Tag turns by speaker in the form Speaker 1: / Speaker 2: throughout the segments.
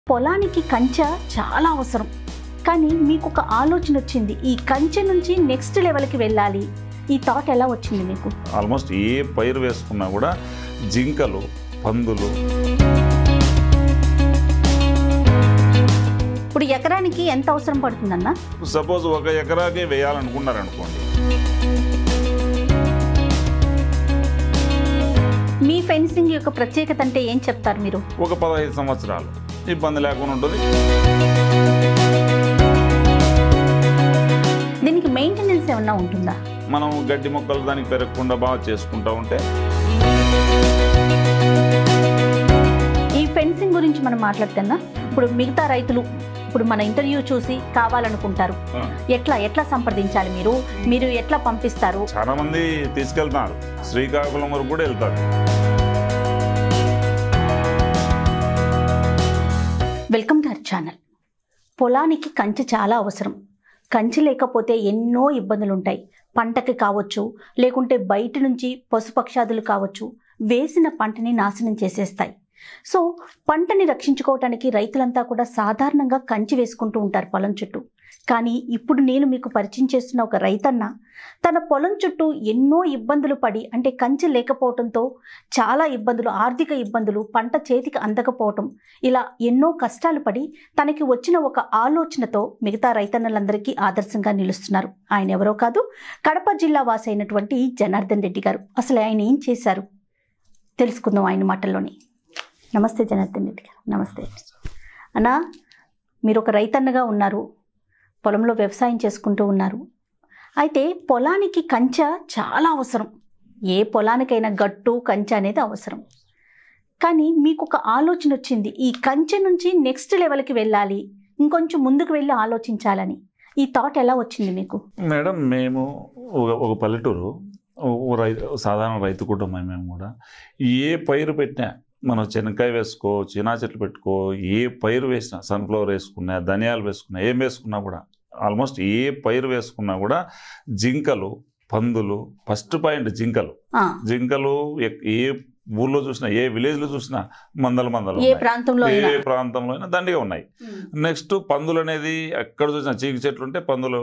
Speaker 1: పొలానికి కంచె చాలా అవసరం కానీ మీకు ఒక ఆలోచన వచ్చింది ఈ కంచె నుంచి నెక్స్ట్ లెవెల్కి వెళ్ళాలి ఈ థాట్ ఎలా వచ్చింది మీకు
Speaker 2: ఆల్మోస్ట్ ఏ పైరు వేసుకున్నా కూడా జింకలు పందులు
Speaker 1: ఇప్పుడు ఎకరానికి ఎంత అవసరం పడుతుందన్న
Speaker 2: సపోజ్ ఒక ఎకరాకే వేయాలనుకున్నారనుకోండి
Speaker 1: మీ ఫెన్సింగ్ యొక్క ప్రత్యేకత అంటే ఏం చెప్తారు మీరు
Speaker 2: ఒక పదహైదు సంవత్సరాలు ఇబ్బంది లేకుండా ఉంటుంది
Speaker 1: దీనికి మెయింటెనెన్స్ ఏమన్నా ఉంటుందా
Speaker 2: మనం గడ్డి మొక్కలు దానికి పెరగకుండా బాగా చేసుకుంటా ఉంటే
Speaker 1: ఈ ఫెన్సింగ్ గురించి మనం మాట్లాడుతున్నా ఇప్పుడు మిగతా రైతులు ఇప్పుడు మన ఇంటర్వ్యూ చూసి కావాలనుకుంటారు ఎట్లా ఎట్లా సంప్రదించాలి మీరు మీరు ఎట్లా పంపిస్తారు
Speaker 2: చాలా మంది తీసుకెళ్తున్నారు శ్రీకాకుళం వరకు కూడా వెళ్తారు
Speaker 1: వెల్కమ్ టు అవర్ ఛానల్ పొలానికి కంచె చాలా అవసరం కంచె లేకపోతే ఎన్నో ఇబ్బందులు ఉంటాయి పంటకి కావచ్చు లేకుంటే బయట నుంచి పశుపక్షాదులు కావచ్చు వేసిన పంటని నాశనం చేసేస్తాయి సో పంటని రక్షించుకోవటానికి రైతులంతా కూడా సాధారణంగా కంచి వేసుకుంటూ ఉంటారు పొలం చుట్టూ కానీ ఇప్పుడు నేను మీకు పరిచయం చేస్తున్న ఒక రైతన్న తన పొలం చుట్టూ ఎన్నో ఇబ్బందులు పడి అంటే కంచె లేకపోవడంతో చాలా ఇబ్బందులు ఆర్థిక ఇబ్బందులు పంట చేతికి అందకపోవటం ఇలా ఎన్నో కష్టాలు పడి తనకి వచ్చిన ఒక ఆలోచనతో మిగతా రైతన్నలందరికీ ఆదర్శంగా నిలుస్తున్నారు ఆయన ఎవరో కాదు కడప జిల్లా వాసి అయినటువంటి జనార్దన్ రెడ్డి గారు అసలు ఆయన ఏం చేశారు తెలుసుకుందాం ఆయన మాటల్లోనే నమస్తే జనార్దన్ రెడ్డి గారు నమస్తే అన్నా మీరు ఒక రైతన్నగా ఉన్నారు పొలంలో వ్యవసాయం చేసుకుంటూ ఉన్నారు అయితే పొలానికి కంచె చాలా అవసరం ఏ పొలానికైనా గట్టు కంచె అనేది అవసరం కానీ మీకు ఒక ఆలోచన వచ్చింది ఈ కంచె నుంచి నెక్స్ట్ లెవెల్కి వెళ్ళాలి ఇంకొంచెం ముందుకు వెళ్ళి ఆలోచించాలని ఈ థాట్ ఎలా వచ్చింది మీకు
Speaker 2: మేడం మేము ఒక ఒక పల్లెటూరు ఓ రైతు సాధారణ రైతు కుటుంబం మేము కూడా ఏ పైరు పెట్టినా మనం చెనక్కాయ వేసుకో చినా చెట్లు పెట్టుకో ఏ పైరు వేసినా సన్ఫ్లవర్ వేసుకున్నా ధనియాలు వేసుకున్నా ఏం వేసుకున్నా కూడా ఆల్మోస్ట్ ఏ పైరు వేసుకున్నా కూడా జింకలు పందులు ఫస్ట్ పాయింట్ జింకలు
Speaker 1: ఆ,
Speaker 2: జింకలు ఎక్- ఏ ఊర్లో చూసినా ఏ విలేజ్లో చూసినా మందల మందలు
Speaker 1: ఏ
Speaker 2: ఉన్నాయి.
Speaker 1: ప్రాంతంలో అయినా
Speaker 2: ఏ ప్రాంతంలో అయినా దండిగా ఉన్నాయి నెక్స్ట్ పందులు అనేది ఎక్కడ చూసినా చీకి చెట్లు ఉంటే పందులు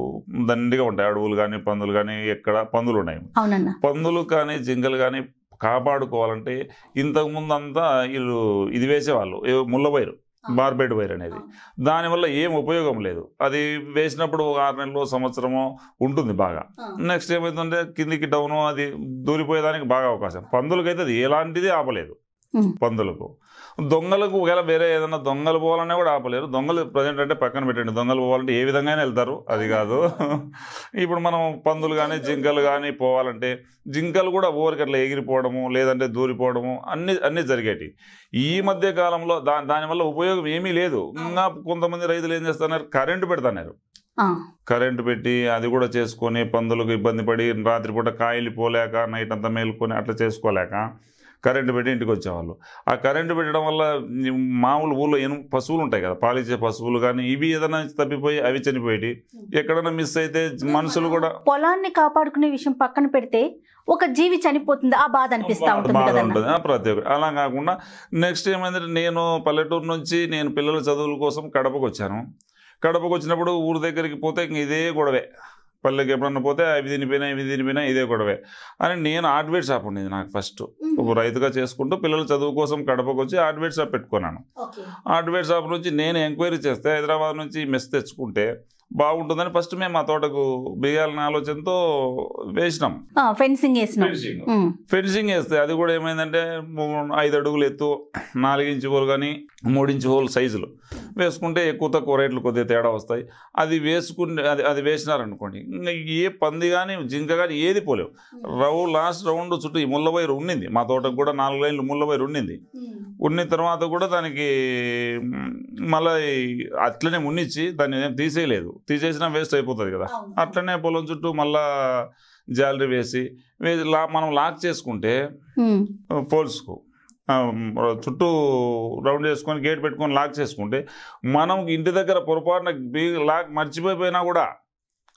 Speaker 2: దండిగా ఉంటాయి అడవులు కానీ పందులు కానీ ఎక్కడ పందులు ఉన్నాయి
Speaker 1: అవునన్న
Speaker 2: పందులు కానీ జింకలు కానీ కాపాడుకోవాలంటే ఇంతకు ముందు అంతా వీళ్ళు ఇది వేసేవాళ్ళు ఏ ముళ్ళ వైరు బార్బెడ్ వైర్ అనేది దానివల్ల ఏం ఉపయోగం లేదు అది వేసినప్పుడు ఒక ఆరు నెలలు సంవత్సరమో ఉంటుంది బాగా నెక్స్ట్ ఏమైందంటే కిందికి డౌన్ అది దూరిపోయేదానికి బాగా అవకాశం పందులకైతే అది ఎలాంటిది ఆపలేదు
Speaker 1: ఉమ్.
Speaker 2: పందులకు దొంగలకు ఒకవేళ వేరే ఏదైనా దొంగలు పోవాలన్నా కూడా ఆపలేరు దొంగలు ప్రజెంట్ అంటే పక్కన పెట్టండి దొంగలు పోవాలంటే ఏ విధంగా వెళ్తారు అది కాదు ఇప్పుడు మనం పందులు కానీ జింకలు కానీ పోవాలంటే జింకలు కూడా ఊరికి అట్లా ఎగిరిపోవడము లేదంటే దూరిపోవడము అన్ని అన్ని జరిగేటి ఈ మధ్య కాలంలో దా దానివల్ల ఉపయోగం ఏమీ లేదు ఇంకా కొంతమంది రైతులు ఏం చేస్తున్నారు కరెంటు పెడతాన్నారు
Speaker 1: ఆ,
Speaker 2: కరెంటు పెట్టి అది కూడా చేసుకొని పందులకు ఇబ్బంది పడి రాత్రిపూట కాయలు పోలేక నైట్ అంతా మేలుకొని అట్లా చేసుకోలేక కరెంటు పెట్టి ఇంటికి వచ్చేవాళ్ళు ఆ కరెంటు పెట్టడం వల్ల ఈ మామూలు ఊళ్ళో ఎను పశువులు ఉంటాయి కదా పాలిచ్చే పశువులు కానీ ఇవి ఏదైనా తప్పిపోయి అవి చనిపోయి ఎక్కడైనా మిస్ అయితే మనుషులు కూడా
Speaker 1: పొలాన్ని కాపాడుకునే విషయం పక్కన పెడితే ఒక జీవి చనిపోతుంది ఆ బాధ అనిపిస్తా ఉంటుంది
Speaker 2: బాధ
Speaker 1: కదన్న
Speaker 2: ఉంటుంది ఆ, ప్రతి ఒక్కరు అలా కాకుండా నెక్స్ట్ ఏమైందంటే నేను పల్లెటూరు నుంచి నేను పిల్లల చదువుల కోసం కడపకు వచ్చాను కడపకు వచ్చినప్పుడు ఊరి దగ్గరికి పోతే ఇంక ఇదే గొడవే పల్లెకి ఎప్పుడన్నా పోతే అవి తినిపోయినా ఇవి తినిపోయినా ఇదే గొడవే అని నేను హార్డ్వేర్ షాప్ ఉండేది నాకు ఫస్ట్ ఒక రైతుగా చేసుకుంటూ పిల్లల చదువు కోసం కడపకు వచ్చి హార్డ్వేర్ షాప్ పెట్టుకున్నాను హార్డ్వేర్ షాప్ నుంచి నేను ఎంక్వైరీ చేస్తే హైదరాబాద్ నుంచి మెస్ తెచ్చుకుంటే బాగుంటుందని ఫస్ట్ మేము మా తోటకు వేయాలనే ఆలోచనతో వేసినాం
Speaker 1: ఫెన్సింగ్ వేసినాం ఉమ్,
Speaker 2: ఫెన్సింగ్ వేస్తే అది కూడా ఏమైందంటే మూ- ఐదు అడుగులు ఎత్తు నాలుగించి హోల్ కానీ మూడించి హోల్ సైజులు వేసుకుంటే ఎక్కువ తక్కువ రేట్లు కొద్దిగా తేడా వస్తాయి అది వేసుకుని అది అది వేసినారనుకోండి ఇంకా ఏ పంది కానీ జింక కానీ ఏది పోలేవు రౌ లాస్ట్ రౌండ్ చుట్టూ ఈ ముళ్ళ వైరు ఉండింది మా తోటకు కూడా నాలుగు లైన్లు ముళ్ళ వైరు ఉండింది ఉన్న తర్వాత కూడా దానికి మ్, మళ్ళీ అట్లనే మున్నిచ్చి దాన్ని ఏం తీసేయలేదు తీసేసినా వేస్ట్ అయిపోతుంది కదా అట్లనే పొలం చుట్టూ మళ్ళా జాలరీ వేసి వే- లా మనం లాక్ చేసుకుంటే
Speaker 1: ఉమ్,
Speaker 2: పోల్స్కు ఆ, చుట్టూ రౌండ్ చేసుకొని గేట్ పెట్టుకొని లాక్ చేసుకుంటే మనం ఇంటి దగ్గర పొరపాటున బీ లాక్ మర్చిపోయిపోయినా కూడా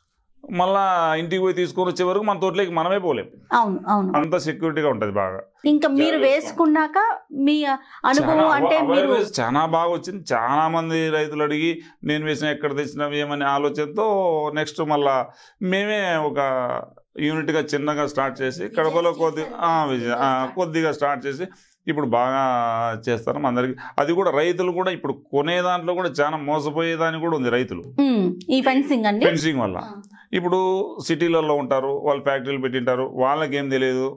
Speaker 2: మళ్ళా ఇంటికి పోయి తీసుకొని వచ్చే వరకు మన తోటలోకి మనమే పోలేం
Speaker 1: అవును అవును
Speaker 2: అంత సెక్యూరిటీగా ఉంటుంది బాగా
Speaker 1: ఇంకా మీరు వేసుకున్నాక మీ అనుభవం
Speaker 2: చాలా
Speaker 1: అంటే
Speaker 2: అవ-
Speaker 1: మీరు
Speaker 2: awareness చాలా బాగా వచ్చింది చాలా మంది రైతులు అడిగి నేను వేసిన ఎక్కడ తెచ్చినావు ఏమని ఆలోచనతో నెక్స్ట్ మళ్ళా మేమే ఒక యూనిట్గా చిన్నగా స్టార్ట్ చేసి కడపలో కొద్ది ఆ, విజయ- ఆ, కొద్దిగా స్టార్ట్ చేసి ఇప్పుడు బాగా చేస్తారు అందరికి అది కూడా రైతులు కూడా ఇప్పుడు కొనే దాంట్లో కూడా చాలా మోసపోయేదాని కూడా ఉంది రైతులు
Speaker 1: ఉమ్, ఈ ఫెన్సింగ్ అండి
Speaker 2: ఫెన్సింగ్ వల్ల ఇప్పుడు సిటీలలో ఉంటారు వాళ్ళు ఫ్యాక్టరీలు పెట్టింటారు వాళ్ళకి ఏం తెలియదు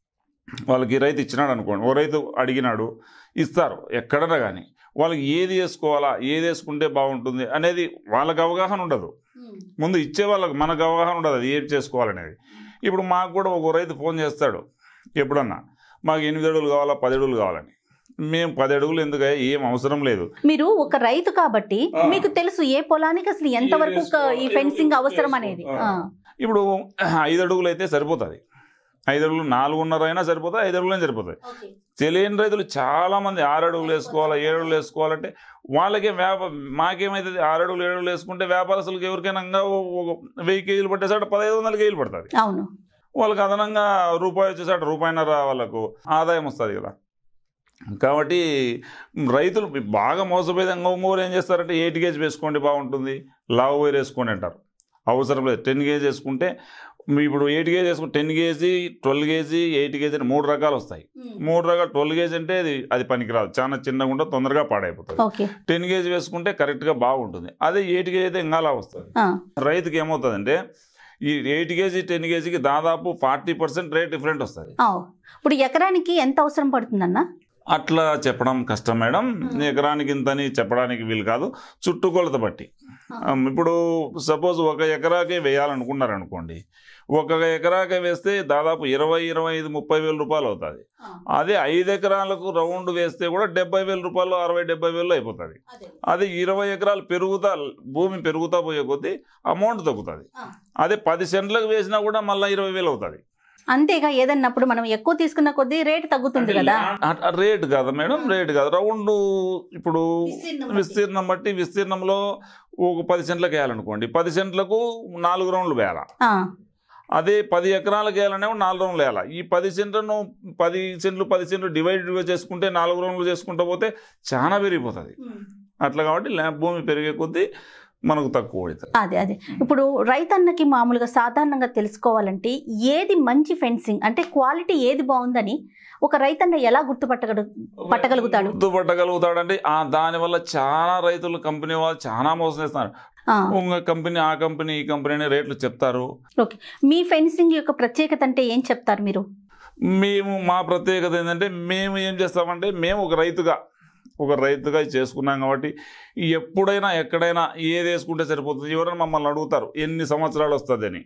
Speaker 2: వాళ్ళకి రైతు ఇచ్చినాడు అనుకోండి ఓ రైతు అడిగినాడు ఇస్తారు ఎక్కడన్నా కానీ వాళ్ళకి ఏది వేసుకోవాలా ఏది వేసుకుంటే బాగుంటుంది అనేది వాళ్ళకి అవగాహన ఉండదు ముందు ఇచ్చే వాళ్ళకి మనకు అవగాహన ఉండదు అది ఏం చేసుకోవాలనేది ఇప్పుడు మాకు కూడా ఒక రైతు ఫోన్ చేస్తాడు ఎప్పుడన్నా మాకు ఎనిమిది అడుగులు కావాలా పది అడుగులు కావాలని మేము పది అడుగులు ఎందుకయ్యా ఏం అవసరం లేదు
Speaker 1: మీరు ఒక రైతు కాబట్టి
Speaker 2: ఆ.
Speaker 1: మీకు తెలుసు ఏ పొలానికి అసలు ఎంతవరకు ఒక ఈ
Speaker 2: వేసుకో-
Speaker 1: ఫెన్సింగ్
Speaker 2: ఏ-
Speaker 1: అవసరం
Speaker 2: వేసుకో.
Speaker 1: అనేది
Speaker 2: ఆ.
Speaker 1: ఆ.
Speaker 2: ఇప్పుడు ఐదు అడుగులు అయితే సరిపోతుంది ఐదు అడుగులు నాలుగున్నర అయినా సరిపోతాయి ఐదు అడుగులు అయినా సరిపోతాయి తెలియని రైతులు చాలా మంది ఆరు అడుగులు వేసుకోవాలా ఏడు అడుగులు వేసుకోవాలంటే వాళ్ళకే వ్యాప మాకేమైతుంది ఆరు అడుగులు ఏడు అడుగులు వేసుకుంటే వ్యాపారస్తులకు ఎవరికైనా ఇంకా ఓ- ఒక వెయ్యి కేజీలు పట్టేసాడు పదహైదు వందల కేజీలు పడుతుంది
Speaker 1: అవును
Speaker 2: వాళ్ళకి అదనంగా రూపాయి వచ్చేసాడు రూపాయిన్నర వాళ్ళకు ఆదాయం వస్తుంది కదా కాబట్టి రైతులు బాగా మోసపోయేది ఇంకొకరు ఏం చేస్తారంటే ఎయిట్ గేజ్ వేసుకోండి బాగుంటుంది లావ్ వైర్ వేసుకోండి అంటారు అవసరం లేదు టెన్ గేజ్ వేసుకుంటే మీ ఇప్పుడు ఎయిట్ గేజ్ వేసుకుంటే ten kg twelve kg eight kg అని మూడు రకాలు వస్తాయి మూడు రకాలు ట్వెల్వ్ కేజీ అంటే అది అది పనికిరాదు చాలా చిన్నగా ఉంటే తొందరగా పాడైపోతుంది
Speaker 1: ఓకే
Speaker 2: టెన్ కేజీ వేసుకుంటే కరెక్ట్గా బాగుంటుంది అదే ఎయిట్ కేజీ అయితే ఇంకాలా వస్తుంది
Speaker 1: ఆ.
Speaker 2: రైతుకి ఏమవుతుందంటే ఈ ఎయిట్ కేజీ టెన్ కేజీకి దాదాపు ఫార్టీ పర్సెంట్ రేట్ డిఫరెంట్ వస్తుంది
Speaker 1: ఆ. ఇప్పుడు ఎకరానికి ఎంత అవసరం పడుతుందన్న
Speaker 2: అట్లా చెప్పడం కష్టం మేడం ఎకరానికి ఇంతని చెప్పడానికి వీలు కాదు చుట్టుకొలత బట్టి ఆమ్, ఇప్పుడు సపోజ్ ఒక ఎకరాకే వేయాలనుకున్నారు అనుకోండి ఒక ఎకరాకే వేస్తే దాదాపు ఇరవై ఇరవై ఐదు ముప్పై వేల రూపాయలు అవుతుంది అదే ఐదు ఎకరాలకు రౌండ్ వేస్తే కూడా డెబ్బై వేల రూపాయలు అరవై డెబ్బై వేలు అయిపోతుంది అదే ఇరవై ఎకరాలు పెరుగుతా భూమి పెరుగుతా పోయే కొద్దీ అమౌంట్ తగ్గుతుంది
Speaker 1: ఆ.
Speaker 2: అదే పది సెంట్లకు వేసినా కూడా మళ్ళీ ఇరవై వేలు అవుతుంది
Speaker 1: అంతేగా ఏదన్నప్పుడు మనం ఎక్కువ తీసుకున్న కొద్దీ రేట్ తగ్గుతుంది కదా
Speaker 2: రేట్ కాదా మేడం రేట్ కాదు రౌండ్ ఇప్పుడు
Speaker 1: విస్తీర్ణం బట్టి.
Speaker 2: విస్తీర్ణం బట్టి విస్తీర్ణంలో ఒక పది సెంట్లకు వేయాలనుకోండి పది సెంట్లకు నాలుగు రౌండ్లు వేయాల
Speaker 1: ఆ.
Speaker 2: అదే పది ఎకరాలకు వేయాలనే నాలుగు రౌండ్లు వేయాలి ఈ పది సెంట్లను పది సెంట్లు పది సెంట్లు డివైడ్ చేసుకుంటే నాలుగు రౌండ్లు చేసుకుంటూ పోతే చాలా పెరిగిపోతుంది అట్లా కాబట్టి ల్యా- భూమి పెరిగే కొద్దీ మనకు తక్కువ పడుతుంది
Speaker 1: అదే అదే ఇప్పుడు రైతన్నకి మామూలుగా సాధారణంగా తెలుసుకోవాలంటే ఏది మంచి ఫెన్సింగ్ అంటే క్వాలిటీ ఏది బాగుందని ఒక రైతన్న ఎలా గుర్తుపట్టగడు పట్టగలుగుతాడు
Speaker 2: గుర్తుపట్టగలుగుతాడంటే ఆ దానివల్ల చాలా రైతులు కంపెనీ వాళ్ళు చాలా మోసం చేస్తున్నారు
Speaker 1: ఆ,
Speaker 2: ఒక కంపెనీ ఆ కంపెనీ ఈ కంపెనీ అనే రేట్లు చెప్తారు
Speaker 1: మీ ఫెన్సింగ్ యొక్క ప్రత్యేకత అంటే ఏం చెప్తారు మీరు
Speaker 2: మేము మా ప్రత్యేకత ఏంటంటే మేము ఏం చేస్తామంటే మేము ఒక రైతుగా ఒక రైతుగా చేసుకున్నాం కాబట్టి ఎప్పుడైనా ఎక్కడైనా ఏది వేసుకుంటే సరిపోతుంది ఎవరైనా మమ్మల్ని అడుగుతారు ఎన్ని సంవత్సరాలు వస్తుంది అని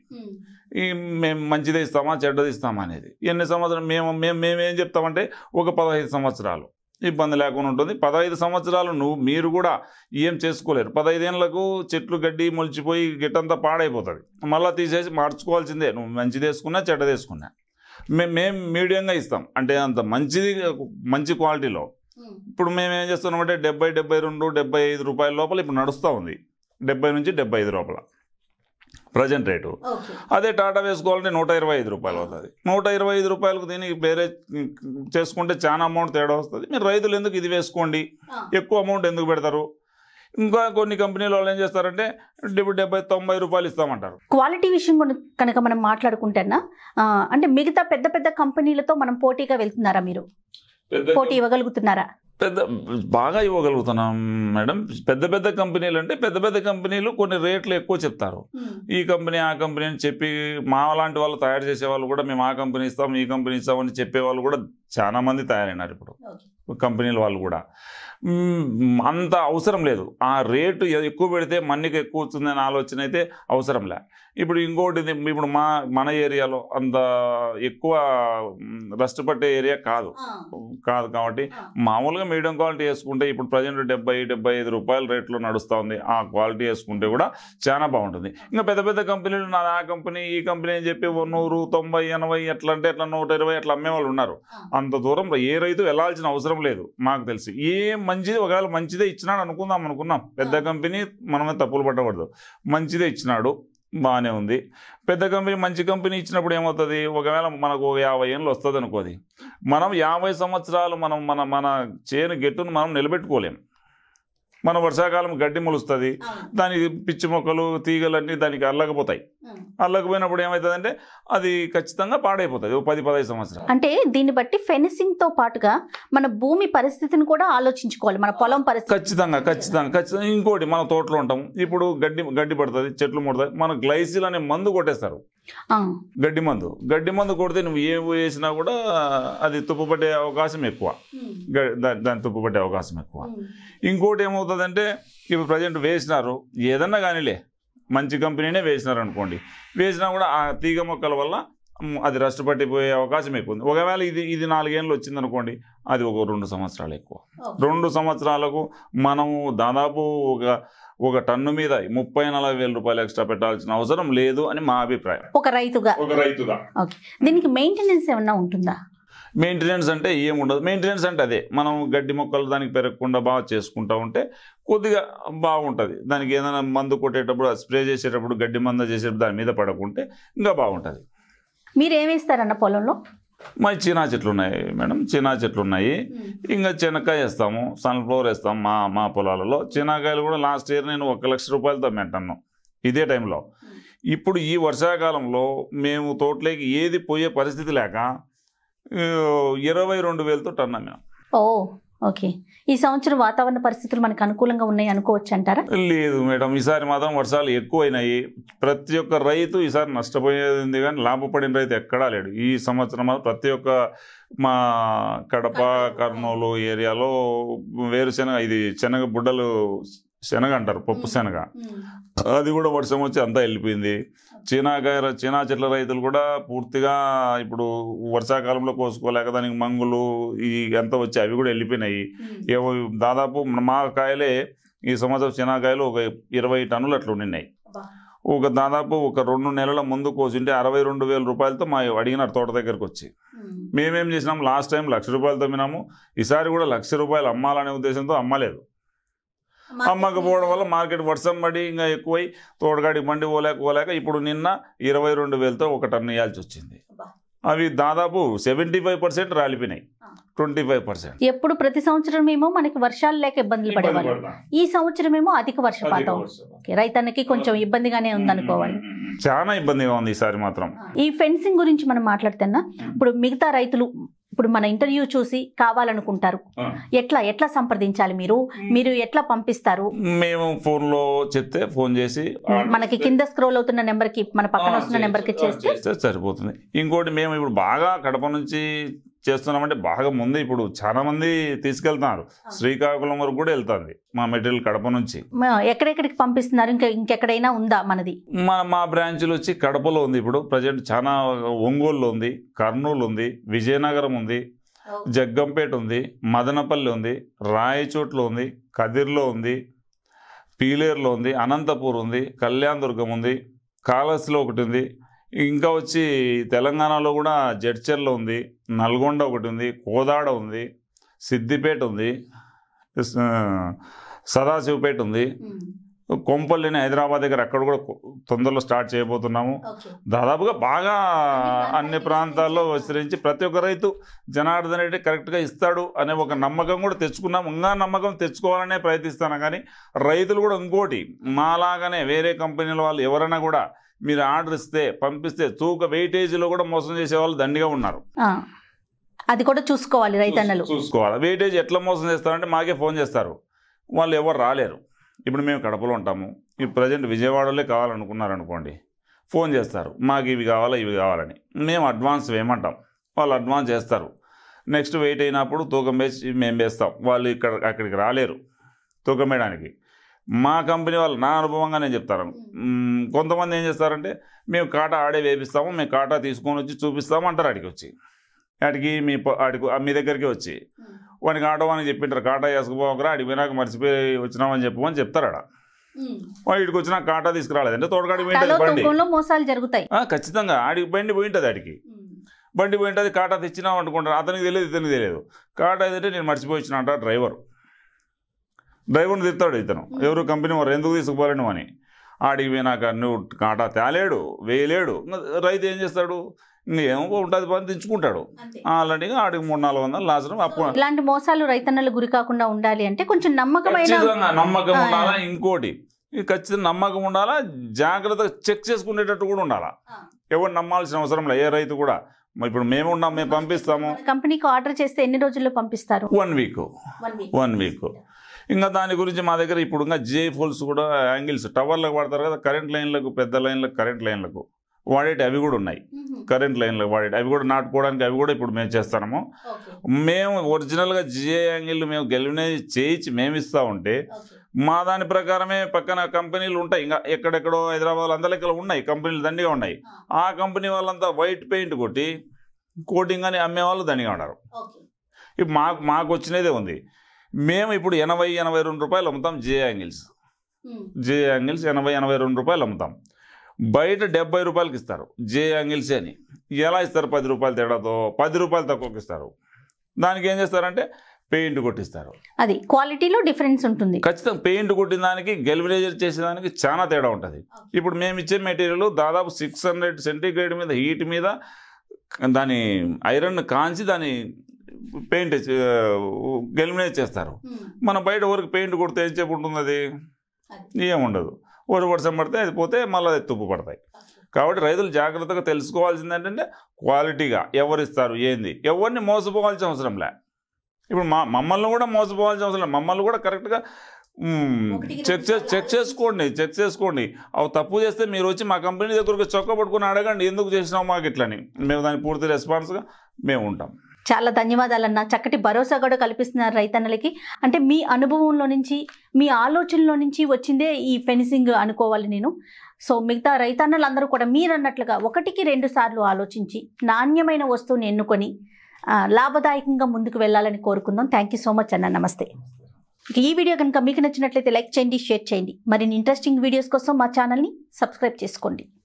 Speaker 2: ఈ మేము మంచిదే ఇస్తామా చెడ్డది ఇస్తామా అనేది ఎన్ని సంవత్సరాలు మేము మేము మేము ఏం చెప్తామంటే ఒక పదహైదు సంవత్సరాలు ఇబ్బంది లేకుండా ఉంటుంది పదహైదు సంవత్సరాలు నువ్వు మీరు కూడా ఏం చేసుకోలేరు పదహైదేళ్లకు చెట్లు గడ్డి మొలిచిపోయి గిట్టంతా పాడైపోతుంది మళ్ళీ తీసేసి మార్చుకోవాల్సిందే నువ్వు మంచిది వేసుకున్నా చెడ్డది వేసుకున్నా మేము మేము మీడియంగా ఇస్తాం అంటే అంత మంచిది మంచి క్వాలిటీలో ఇప్పుడు మేము ఏం చేస్తున్నామంటే డెబ్బై డెబ్బై రెండు డెబ్బై ఐదు రూపాయల లోపల ఇప్పుడు నడుస్తూ ఉంది డెబ్బై నుంచి డెబ్బై ఐదు లోపల ప్రజెంట్ రేటు అదే టాటా వేసుకోవాలంటే నూట ఇరవై ఐదు రూపాయలు అవుతుంది నూట ఇరవై ఐదు రూపాయలకు దీనికి వేరే చేసుకుంటే చాలా అమౌంట్ తేడా వస్తుంది మీరు రైతులు ఎందుకు ఇది వేసుకోండి ఎక్కువ అమౌంట్ ఎందుకు పెడతారు ఇంకా కొన్ని కంపెనీలు వాళ్ళు ఏం చేస్తారంటే డెబ్బై డెబ్బై తొంభై రూపాయలు ఇస్తామంటారు
Speaker 1: క్వాలిటీ విషయం కొను- కనుక మనం మాట్లాడుకుంటేనా ఆ, అంటే మిగతా పెద్ద పెద్ద కంపెనీలతో మనం పోటీగా వెళ్తున్నారా మీరు పోటీ ఇవ్వగలుగుతున్నారా
Speaker 2: పెద్ద బాగా ఇవ్వగలుగుతున్నాం మేడం పెద్ద పెద్ద కంపెనీలు అంటే పెద్ద పెద్ద కంపెనీలు కొన్ని రేట్లు ఎక్కువ చెప్తారు ఈ కంపెనీ ఆ కంపెనీ అని చెప్పి మా లాంటి వాళ్ళు తయారు చేసే వాళ్ళు కూడా మేము ఆ కంపెనీ ఇస్తాం ఈ కంపెనీ ఇస్తామని చెప్పే వాళ్ళు కూడా చాలా మంది తయారైనారు ఇప్పుడు కంపెనీల వాళ్ళు కూడా మ్మ్, అంత అవసరం లేదు ఆ రేటు ఎ- ఎక్కువ పెడితే మన్నిక ఎక్కువ వస్తుందనే ఆలోచన అయితే అవసరం లే ఇప్పుడు ఇంకోటి ఇది, ఇప్పుడు మా మన ఏరియాలో అంత ఎక్కువ రస్ట్ పట్టే ఏరియా కాదు కాదు కాబట్టి మామూలుగా మీడియం క్వాలిటీ వేసుకుంటే ఇప్పుడు ప్రజెంట్ డెబ్బై డెబ్బై ఐదు రూపాయల రేట్లో నడుస్తూ ఉంది ఆ క్వాలిటీ వేసుకుంటే కూడా చాలా బాగుంటుంది ఇంకా పెద్ద పెద్ద కంపెనీలు నా ఆ కంపెనీ ఈ కంపెనీ అని చెప్పి ఓ నూరు తొంభై ఎనభై ఎట్లా అంటే ఎట్లా నూట ఇరవై అట్లా అమ్మే వాళ్ళు ఉన్నారు అంత దూరం ఏ రైతు వెళ్ళాల్సిన అవసరం లేదు మాకు తెలిసి ఏ మంచిది ఒకవేళ మంచిదే ఇచ్చినాడు అనుకుందాం అనుకున్నాం పెద్ద కంపెనీ మనమే తప్పులు పట్టకూడదు మంచిదే ఇచ్చినాడు బాగానే ఉంది పెద్ద కంపెనీ మంచి కంపెనీ ఇచ్చినప్పుడు ఏమవుతుంది ఒకవేళ మనకు ఒక యాభై ఏళ్ళు వస్తుంది అనుకోది మనం యాభై సంవత్సరాలు మనం మన మన చేను గెట్టును మనం నిలబెట్టుకోలేం మన వర్షాకాలం గడ్డి మొలుస్తుంది దానికి పిచ్చి మొక్కలు తీగలన్నీ దానికి అల్లకపోతాయి అల్లకపోయినప్పుడు ఏమవుతుందంటే అది ఖచ్చితంగా పాడైపోతుంది ఓ పది పదహైదు సంవత్సరాలు
Speaker 1: అంటే దీన్ని బట్టి ఫెన్సింగ్ తో పాటుగా మన భూమి పరిస్థితిని కూడా ఆలోచించుకోవాలి మన పొలం పరిస్థితి
Speaker 2: ఖచ్చితంగా ఖచ్చితంగా ఖచ్చితంగా ఇంకోటి మన తోటలో ఉంటాం ఇప్పుడు గడ్డి గడ్డి పడుతుంది చెట్లు ముడతాయి మన గ్లైసిల్ అనే మందు కొట్టేస్తారు
Speaker 1: ఆ,
Speaker 2: గడ్డి మందు గడ్డి మందు కొడితే నువ్వు ఏం వేసినా కూడా అది తుప్పుపట్టే అవకాశం ఎక్కువ గ- దా- దాని తుప్పుపట్టే అవకాశం ఎక్కువ ఇంకోటి ఏమవుతుందంటే ఇప్పుడు ప్రజెంట్ వేసినారు ఏదన్నా కానీలే మంచి కంపెనీనే వేసినారు అనుకోండి వేసినా కూడా ఆ తీగ మొక్కల వల్ల మ్, అది రస్ట్ పట్టిపోయే అవకాశం ఎక్కువ ఉంది ఒకవేళ ఇది ఇది నాలుగేళ్ళు వచ్చింది అనుకోండి అది ఒక రెండు సంవత్సరాలు ఎక్కువ రెండు సంవత్సరాలకు మనము దాదాపు ఒక ఒక టన్ను మీద ముప్పై నలభై వేల రూపాయలు ఎక్స్ట్రా పెట్టాల్సిన అవసరం లేదు అని మా అభిప్రాయం
Speaker 1: ఒక రైతుగా
Speaker 2: ఒక రైతుగా
Speaker 1: దీనికి మెయింటెనెన్స్ ఏమన్నా ఉంటుందా
Speaker 2: మెయింటెనెన్స్ అంటే ఏముండదు మెయింటెనెన్స్ అంటే అదే మనం గడ్డి మొక్కలు దానికి పెరగకుండా బాగా చేసుకుంటా ఉంటే కొద్దిగా బాగుంటుంది దానికి ఏదైనా మందు కొట్టేటప్పుడు స్ప్రే చేసేటప్పుడు గడ్డి మందు చేసేటప్పుడు దాని మీద పడకుంటే ఇంకా బాగుంటుంది
Speaker 1: మీరు ఏమేస్తారన్న పొలంలో
Speaker 2: మా చీనా చెట్లు ఉన్నాయి మేడం చీనా చెట్లు ఉన్నాయి ఇంకా చెనక్కాయ వేస్తాము సన్ఫ్లవర్ వేస్తాం మా మా పొలాలలో చెనక్కాయలు కూడా లాస్ట్ ఇయర్ నేను ఒక లక్ష రూపాయలతో మెట్టను ఇదే టైంలో ఇప్పుడు ఈ వర్షాకాలంలో మేము తోటలోకి ఏది పోయే పరిస్థితి లేక ఆ, ఇరవై రెండు వేలతో టన్ అమ్మాం
Speaker 1: ఓ ఓకే ఈ సంవత్సరం వాతావరణ పరిస్థితులు మనకు అనుకూలంగా ఉన్నాయి అనుకోవచ్చు అంటారా
Speaker 2: లేదు మేడం ఈసారి మాత్రం వర్షాలు ఎక్కువైనాయి ప్రతి ఒక్క రైతు ఈసారి నష్టపోయేది కానీ లాభపడిన రైతు ఎక్కడా లేడు ఈ సంవత్సరం మాత్రం ప్రతి ఒక్క మా కడప కర్నూలు ఏరియాలో వేరుశెనగ ఇది శనగ బుడ్డలు శనగ అంటారు పప్పు శనగ అది కూడా వర్షం వచ్చి అంతా వెళ్ళిపోయింది చీనాకాయ చీనా చెట్ల రైతులు కూడా పూర్తిగా ఇప్పుడు వర్షాకాలంలో కోసుకోలేక దానికి మంగులు ఈ ఎంత వచ్చి అవి కూడా వెళ్ళిపోయినాయి ఏవో దాదాపు మా కాయలే ఈ సంవత్సరం చినాకాయలు ఒక ఇరవై టన్నులు అట్లా ఉండినాయి ఒక దాదాపు ఒక రెండు నెలల ముందు కోసింటే అరవై రెండు వేల రూపాయలతో మా అడిగినారు తోట దగ్గరకు వచ్చి మేమేం చేసినాం లాస్ట్ టైం లక్ష రూపాయలతో అమ్మినాము ఈసారి కూడా లక్ష రూపాయలు అమ్మాలనే ఉద్దేశంతో అమ్మలేదు అమ్మకపోవడం వల్ల మార్కెట్ వర్షం పడి ఇంకా ఎక్కువై తోటగాడికి బండి పోలేక పోలేక ఇప్పుడు నిన్న ఇరవై రెండు వేలతో ఒక టన్ను ఇవ్వాల్సి వచ్చింది
Speaker 1: అబ్బా.
Speaker 2: అవి దాదాపు సెవెంటీ ఫైవ్ పర్సెంట్ రాలిపోయినాయి ట్వంటీ ఫైవ్ పర్సెంట్
Speaker 1: ఎప్పుడు ప్రతి సంవత్సరం ఏమో మనకి వర్షాలు లేక ఇబ్బందులు పడేవాళ్ళు ఈ సంవత్సరం ఏమో అధిక వర్షపాతం ఓకే, రైతన్నకి కొంచెం ఇబ్బందిగానే ఉందనుకోవాలి
Speaker 2: చాలా ఇబ్బందిగా ఉంది ఈసారి మాత్రం
Speaker 1: ఈ ఫెన్సింగ్ గురించి మనం మాట్లాడుతున్నా ఇప్పుడు మిగతా రైతులు ఇప్పుడు మన ఇంటర్వ్యూ చూసి కావాలనుకుంటారు ఎట్లా ఎట్లా సంప్రదించాలి మీరు మీరు ఎట్లా పంపిస్తారు
Speaker 2: మేము ఫోన్లో చెప్తే ఫోన్ చేసి
Speaker 1: మనకి కింద స్క్రోల్ అవుతున్న నెంబర్ కి మన పక్కన వస్తున్న నెంబర్ కి చేస్తే
Speaker 2: చేస్తే సరిపోతుంది ఇంకోటి మేము ఇప్పుడు బాగా కడప నుంచి చేస్తున్నామంటే బాగా ముందు ఇప్పుడు చాలా మంది తీసుకెళ్తున్నారు శ్రీకాకుళం వరకు కూడా వెళ్తుంది మా మెటీరియల్ కడప నుంచి
Speaker 1: మ- ఎక్కడెక్కడికి పంపిస్తున్నారు ఇంకా ఇంకెక్కడైనా ఉందా మనది
Speaker 2: మా మా బ్రాంచ్లు వచ్చి కడపలో ఉంది ఇప్పుడు ప్రజెంట్ చాలా ఒంగోలులో ఉంది కర్నూలు ఉంది విజయనగరం ఉంది జగ్గంపేట ఉంది మదనపల్లి ఉంది రాయచోట్లో ఉంది కదిర్లో ఉంది పీలేరులో ఉంది అనంతపూర్ ఉంది కళ్యాణ్ దుర్గం ఉంది కాళస్లో ఒకటి ఉంది ఇంకా వచ్చి తెలంగాణలో కూడా జడ్చర్లో ఉంది నల్గొండ ఒకటి ఉంది కోదాడ ఉంది సిద్దిపేట ఉంది స్- సదాశివపేట ఉంది కొంపల్లిని హైదరాబాద్ దగ్గర అక్కడ కూడా కొ- తొందరలో స్టార్ట్ చేయబోతున్నాము దాదాపుగా బాగా అన్ని ప్రాంతాల్లో విస్తరించి ప్రతి ఒక్క రైతు జనార్దన్ రెడ్డి కరెక్ట్గా ఇస్తాడు అనే ఒక నమ్మకం కూడా తెచ్చుకున్నాం ఇంకా నమ్మకం తెచ్చుకోవాలనే ప్రయత్నిస్తాను కానీ రైతులు కూడా ఇంకోటి మాలాగానే వేరే కంపెనీల వాళ్ళు ఎవరైనా కూడా మీరు ఆర్డర్ ఇస్తే పంపిస్తే తూక వెయిటేజీలో కూడా మోసం చేసే వాళ్ళు దండిగా ఉన్నారు
Speaker 1: ఆ, అది కూడా చూసుకోవాలి రైతన్నలు
Speaker 2: చూసుకోవాలి వెయిటేజ్ ఎట్లా మోసం చేస్తారంటే మాకే ఫోన్ చేస్తారు వాళ్ళు ఎవరు రాలేరు ఇప్పుడు మేము కడపలో ఉంటాము ఈ ప్రజెంట్ విజయవాడలో కావాలనుకున్నారు అనుకోండి ఫోన్ చేస్తారు మాకు ఇవి కావాలా ఇవి కావాలని మేము అడ్వాన్స్ వేయమంటాం వాళ్ళు అడ్వాన్స్ చేస్తారు నెక్స్ట్ వెయిట్ అయినప్పుడు తూకం వేసి మేము వేస్తాం వాళ్ళు ఇక్కడ అక్కడికి రాలేరు తూకం వేయడానికి మా కంపెనీ వాళ్ళు నా అనుభవంగా నేను చెప్తాను మ్మ్, కొంతమంది ఏం చేస్తారంటే మేము కాటా ఆడే వేపిస్తాము మేము కాటా తీసుకొని వచ్చి చూపిస్తాము అంటారు ఆడికి వచ్చి ఆడికి మీ ప- ఆడికి మీ దగ్గరికి వచ్చి వానికి ఆటో అని చెప్పింటారు కాటా వేసుకుపోకరా ఆడికి పోయినాక మర్చిపోయి వచ్చినామని చెప్పమని చెప్తారు ఆడ వాడు ఇక్కడికి వచ్చినా కాటా తీసుకురాలేదు అంటే తోటకాడికి
Speaker 1: తలో
Speaker 2: పోయింటది బండి
Speaker 1: తూకంలో మోసాలు జరుగుతాయి
Speaker 2: ఆ, ఖచ్చితంగా ఆడికి బండి పోయింటది ఆడికి బండి పోయింటది కాటా తెచ్చినాం అనుకుంటారు అతనికి తెలియదు ఇతనికి తెలియదు కాటా ఏదంటే నేను మర్చిపోయి వచ్చిన అంట డ్రైవర్ డ్రైవర్ని తిడతాడు ఇతను ఎవరు కంపెనీ వారు ఎందుకు తీసుకుపోలేను అని ఆడికి పోయినాక నువ్వు కాటా తేలేడు వేయలేడు ఇంక రైతు ఏం చేస్తాడు ఇంక ఏమో ఉంటుంది పని తెచ్చుకుంటాడు అలాంటిగా ఆడికి మూడు నాలుగు వందలు లాసరం అప్పు
Speaker 1: ఇలాంటి మోసాలు రైతన్నలు గురి కాకుండా ఉండాలి అంటే కొంచెం నమ్మకమైన
Speaker 2: ఖచ్చితంగా నమ్మకం
Speaker 1: ఆ,
Speaker 2: ఉండాలా ఇంకోటి ఇది ఖచ్చితంగా నమ్మకం ఉండాలా జాగ్రత్తగా చెక్ చేసుకునేటట్టు కూడా ఉండాలా
Speaker 1: ఆ.
Speaker 2: ఎవరు నమ్మాల్సిన అవసరం లేదు ఏ రైతు కూడా మరి ఇప్పుడు మేము ఉన్నాం మేము పంపిస్తాము
Speaker 1: మన కంపెనీకి ఆర్డర్ చేస్తే ఎన్ని రోజుల్లో పంపిస్తారు
Speaker 2: వన్ వీక్ వన్ వీక్ ఇంకా దాని గురించి మా దగ్గర ఇప్పుడు ఇంకా జే ఫోల్స్ కూడా యాంగిల్స్ టవర్లకు వాడతారు కదా కరెంట్ లైన్లకు పెద్ద లైన్లకు కరెంట్ లైన్లకు వాడేటి అవి కూడా ఉన్నాయి కరెంట్ లైన్లకు వాడేటి అవి కూడా నాటుకోవడానికి అవి కూడా ఇప్పుడు మేము చేస్తాము మేము ఒరిజినల్గా జిఏ యాంగిల్ మేము గెలివినది చేయించి మేము ఇస్తా ఉంటే మా దాని ప్రకారమే పక్కన కంపెనీలు ఉంటాయి ఇంకా ఎక్కడెక్కడో హైదరాబాద్ అందరికీ ఉన్నాయి కంపెనీలు దండిగా ఉన్నాయి ఆ కంపెనీ వాళ్ళంతా వైట్ పెయింట్ కొట్టి కోటింగ్ అని అమ్మేవాళ్ళు దండిగా ఉన్నారు ఇప్పుడు మాకు మాకు వచ్చినదే ఉంది మేము ఇప్పుడు ఎనభై ఎనభై రెండు రూపాయలు అమ్ముతాం జే యాంగిల్స్ జే యాంగిల్స్ ఎనభై ఎనభై రెండు రూపాయలు అమ్ముతాం బయట డెబ్బై రూపాయలకి ఇస్తారు జే యాంగిల్స్ అని ఎలా ఇస్తారు పది రూపాయలు తేడాతో పది రూపాయలు తక్కువకి ఇస్తారు దానికి ఏం చేస్తారంటే పెయింట్ కొట్టిస్తారు
Speaker 1: అది క్వాలిటీలో డిఫరెన్స్ ఉంటుంది
Speaker 2: ఖచ్చితంగా పెయింట్ కొట్టిన దానికి గెల్వినైజర్ చేసేదానికి చాలా తేడా ఉంటుంది ఇప్పుడు మేము ఇచ్చే మెటీరియల్ దాదాపు సిక్స్ హండ్రెడ్ సెంటీగ్రేడ్ మీద హీట్ మీద దాని ఐరన్ కాంచి దాని పెయింట్ గెల్వినైజ్ చేస్తారు మన బయట ఊరికి పెయింట్ కొడితే ఏం చెప్పు ఉంటుంది అది ఏముండదు ఒక వర్షం పడితే అది పోతే మళ్ళీ అది తుప్పు పడతాయి కాబట్టి రైతులు జాగ్రత్తగా తెలుసుకోవాల్సింది ఏంటంటే క్వాలిటీగా ఎవరు ఇస్తారు ఏంది ఎవరిని మోసపోవాల్సిన అవసరం లే ఇప్పుడు మా మమ్మల్ని కూడా మోసపోవాల్సిన అవసరం లేదు మమ్మల్ని కూడా కరెక్ట్గా
Speaker 1: ఒకటికి
Speaker 2: చెక్ చే చెక్ చేసుకోండి చెక్ చేసుకోండి అవి తప్పు చేస్తే మీరు వచ్చి మా కంపెనీ దగ్గరకు చొక్క పట్టుకుని అడగండి ఎందుకు చేసినావు మాకు ఇట్లని మేము దాని పూర్తి రెస్పాన్స్గా మేము ఉంటాం
Speaker 1: చాలా ధన్యవాదాలన్న చక్కటి భరోసా కూడా కల్పిస్తున్నారు రైతన్నలకి అంటే మీ అనుభవంలో నుంచి మీ ఆలోచనలో నుంచి వచ్చిందే ఈ ఫెన్సింగ్ అనుకోవాలి నేను సో మిగతా రైతన్నలందరూ కూడా మీరు అన్నట్లుగా ఒకటికి రెండు సార్లు ఆలోచించి నాణ్యమైన వస్తువుని ఎన్నుకొని ఆ, లాభదాయకంగా ముందుకు వెళ్ళాలని కోరుకుందాం థ్యాంక్ యూ సో మచ్ అన్న నమస్తే ఇక ఈ వీడియో కనుక మీకు నచ్చినట్లయితే లైక్ చేయండి షేర్ చేయండి మరిన్ని ఇంట్రెస్టింగ్ వీడియోస్ కోసం మా ఛానల్ని సబ్స్క్రైబ్ చేసుకోండి